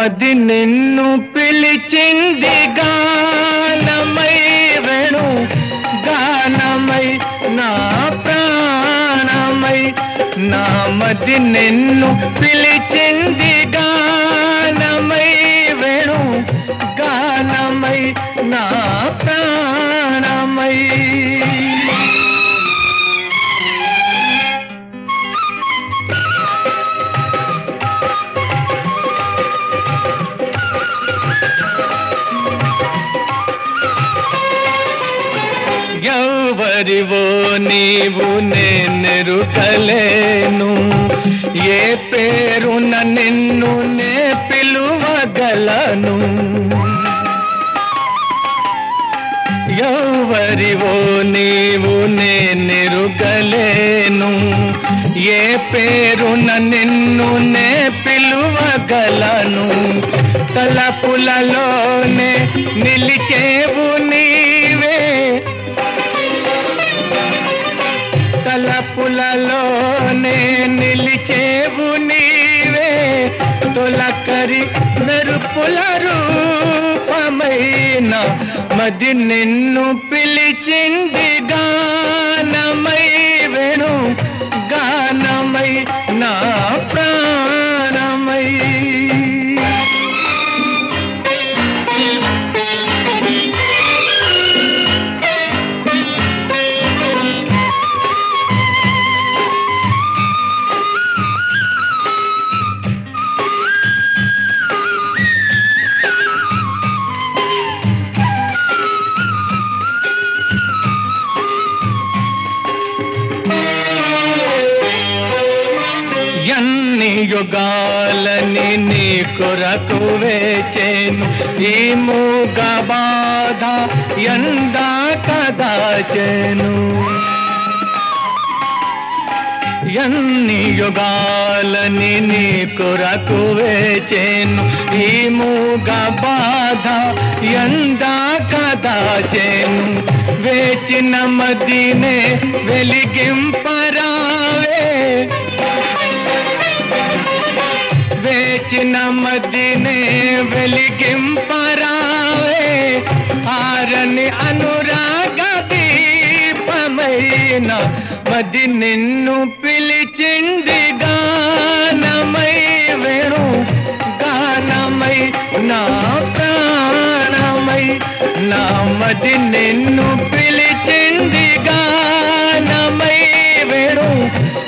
మది నిన్ను పిలిచింది గానమై వేణు గానమై నా ప్రాణమై నా మది నిన్ను పిలిచింది గానమై వేణు గానమై నా ప్రాణమై ఎవరివో నీవు నేనెరుకలేను ఏ పేరున నిన్ను నే పిలువగలను ఎవరివో నీవు నేనెరుగలేను ఏ పేరున నిన్ను నే పిలువగలను తలపులలోనే నిలిచేవు నీవే తలపులలోనే నిలిచేవు నీవే తొలకరి మెరుపుల రూపమైన మది నిన్ను పిలిచింది గానమై వేణు గానమై నా ప్రాణమై ఎన్ని యుగాలని నీ కొరకు వేచేను ఈ మూగ బాధ ఎందా కదాచెను ఎన్ని యుగాలని నీ కొరకు వేచేను ఈ మూగ బాధ ఎందా కదాచెను వేచిన మదినే వెలిగింపరావే వేచిన మదినే వెలిగింపరావే ఆరని అనురాగ దీపమైన మది నిన్ను పిలిచింది గానమై వేణు గానమై నా ప్రాణమై నా మది నిన్ను పిలిచింది గానమై వేణు